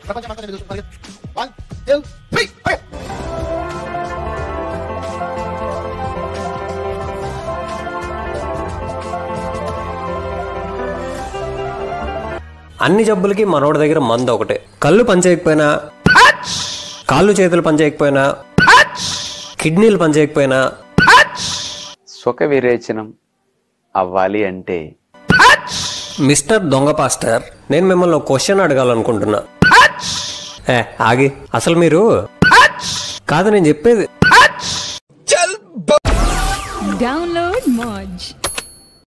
ప్రపంచం అంతా నేను చూస్తూ పరిగెత్తు. One, two, three, పరిగెత్తు. అన్ని జబ్బులకి మనోడి దగ్గర మందు ఒకటే కళ్ళు పనిచేయకపోయినా కాళ్ళు చేతులు పనిచేయకపోయినా కిడ్నీలు పనిచేయకపోయినా సుఖ విరేచనం అవ్వాలి అంటే మిస్టర్ దొంగ పాస్టర్ నేను మిమ్మల్ని ఒక క్వశ్చన్ అడగాలనుకుంటున్నా ఏ ఆగి అసలు మీరు కాదు నేను చెప్పేది Download Moj.